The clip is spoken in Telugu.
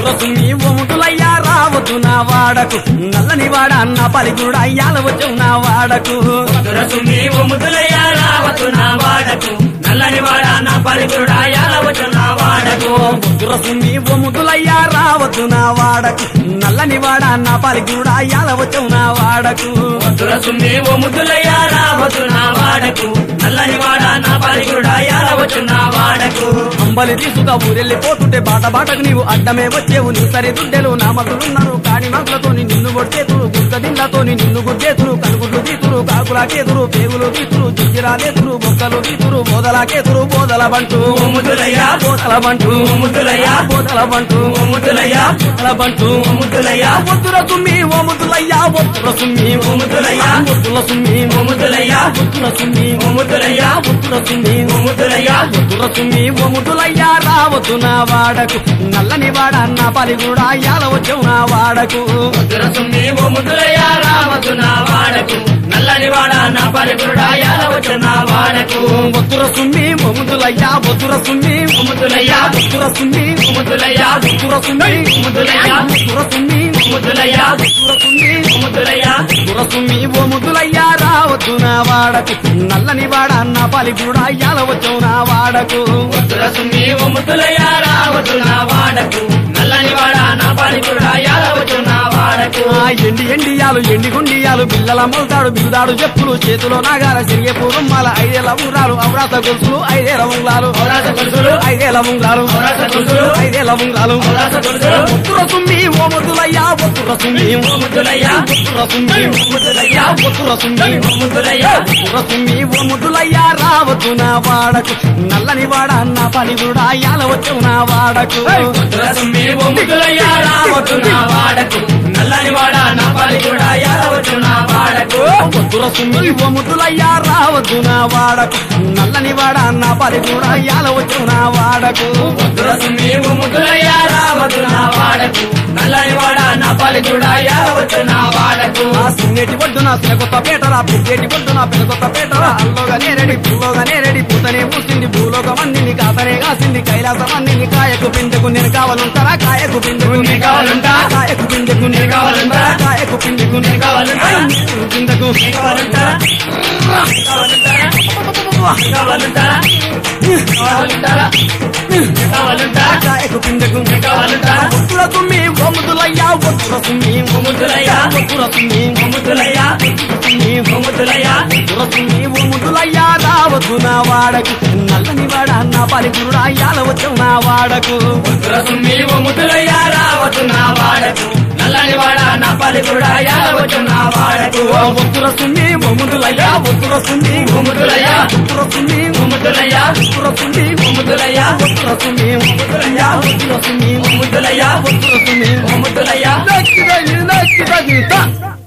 వద్దురసుని ఒముతులయ్యా రావద్దు నా వాడకు నల్లని వాడ అన్న పలిగుడు అయ్యాల వచ్చు నా వాడకు దురసుని ముద్దులయ్య రావతు నా వాడకు నల్లని వాడ నా పరిగుడా యాలవచ్చు నా వాడకు వద్దురసుని ఒముతులయ్యా రావద్దు నా వాడకు నల్లని వాడ అన్న పలిగుడు అయ్యాల వచ్చు నా వాడకు దురసుని ముద్దులయ్య రావతు నా వాడకు నల్లని వాడ నా పరిగుడా యాలవచ్చు నా వాడకు అంబలి తీసుగా ఊరెళ్ళిపోతుంటే బాట బాటకు నీవు అడ్డమే వచ్చేవు నీ సరి దుడ్డెలు నామతులున్నారు కాడి మాకులతోని నిన్ను కొట్టేతురు గుడ్డ దిండ్లతోని నిన్ను గుడ్డేతురు కనుగుడ్లు తీతురు కాకులాకేతురు పేగులు తీతురు జింజిరాలేతురు బొక్కలు తీతురు బోదలాకేతురు బోదల బంటు ముద్దులయ్య బోదల బంటు ముద్దులయ్య బోదల బంటు ముద్దులయ్య బోదల బంటు ముద్దులయ్య ఒత్తుర సుమ్మి ఓ ముద్దులయ్యా ఒత్తుర సుమ్మి ఓ ముద్దులయ్య ఒత్తుల సుమ్మి ముద్దులయ్య ఒత్తుల సుమ్మి ముద్దులయ్య ఒత్తుల సుమ్మి ముద్దులయ్య దురసుని ఒముతులయ్యా రావద్దు నా వాడకు నల్లని వాడ అన్న పలిగుడా యాలవచ్చు నా వాడకు దురసుని ముద్దులయ్య రావతు నా వాడకు నల్లని వాడ నా పరిగుడా యాలవచ్చు నా వాడకు ఒత్తుర సుమ్మి ఒముతులయ్యా ఒత్తుర సుమ్మి ముద్దులయ్య ఒత్తుర సుమ్మి ముద్దులయ్య ఒత్తుర సుమ్మి ముద్దులయ్య ఒత్తుర సుమ్మి ముద్దులయ్య ఒత్తుర సుమ్మి ముద్దులయ్య దురసుమ్మి ఒముతులయ్యా రావద్దు నా వాడకు నల్లని వాడ అన్న పలిగుడా యాలవచ్చు నా వాడకు దురసుని ముద్దులయ్య రావతు నా వాడకు నల్లని వాడ నా పరిగుడా యాలవచ్చు నా వాడకు ఆ ఎండి ఎండియాలు ఎండి గుండియాలు పిల్లల మొలతాడు బిల్దాడు చెప్పులు చేతిలో నాగాల సిరియ పూర్వమ్మాల ఐదేల ఉంగరాలు అవరాత గొలుసులు ఐదేల ఉంగరాలు ఔరాస గొలుసులు ఐదేల ఉంగరాలు ఔరాస గొలుసులు ఐదేల ఉంగరాలు ఔరాస గొలుసులు ఒత్తుర సుమ్మి ఓ ముద్దులయ్యా ఒత్తుర సుమ్మి ముద్దులయ్య ఒత్తుర సుమ్మి ముద్దులయ్య ఒత్తుర సుమ్మి ముద్దులయ్య ఒత్తుర సుమ్మి ఓ ముద్దులయ్యా రావద్దు నా వాడకు నల్లని వాడ అన్న పని కూడా యాలవచ్చు నా వాడకు దురసుని ముద్దులయ్య రావతు నా వాడకు నల్లని వాడ నా పరిగుడా యాలవచ్చు నా వాడకు ఒత్తుర సుమ్మి ఓ ముద్దులయ్యా రావద్దు నా వాడకు నల్లని వాడ అన్న పని కూడా యాలవచ్చు నా వాడకు దురసుని ముద్దులయ్య రావతు నా వాడకు నల్లని వాడ నా పరిగుడా యాలవచ్చు నా వాడకు ఆ సిన్నెటి ఒడ్డున పినకొత్త పేటరా పుట్టేటి ఒడ్డున పినకొత్త పేటరా అల్లోగా నేరడి పుల్లోగా నేరడి పూతనే పూసింది భూలోక మందిని కాతనే కాసింది కైలాస మందిని కాయకు పిందెకు నేను కావాలంటారా కాయకు పిందెకు నేను కావాలంటా కాయకు పిందెకు నేను కావాలంటా కాయకు పిందెకు నేను కావాలంటా పిందెకు కావాలంటారా కావాలంటారా కావాలంటారా కావాలంటారా కావాలంటారా కాయకు పిందెకు కావాలంటా ఒత్తుల సుమ్మి ఒమ్ముదులయ్యా ఒత్తుల సుమ్మి ముద్దులయ్య ఒత్తుల సుమ్మి ముద్దులయ్య సుమ్మి ముద్దులయ్య దురసుని ముద్దులయ్యా రావద్దు నా వాడకు నల్లని వాడ అన్న పలిపురుడా యాలవచ్చు నా వాడకు దురసుని ముద్దులయ్య రావచ్చు నా వాడకు నల్లని వాడ నా పలిపుడా యాలవచ్చు నా వాడకు ఒత్తురసుని ముద్దులయ్యా ఒత్తురసుని ముద్దులయ్య ఒత్తురసుని ముద్దులయ్య ఒత్తురసుని ముద్దులయ్య ఒత్తురసుని ముద్దులయ్య ఒత్తురసుని ముద్దులయ్య ఒత్తురసుని ముద్దులయ్య నచ్చిదని నచ్చిదని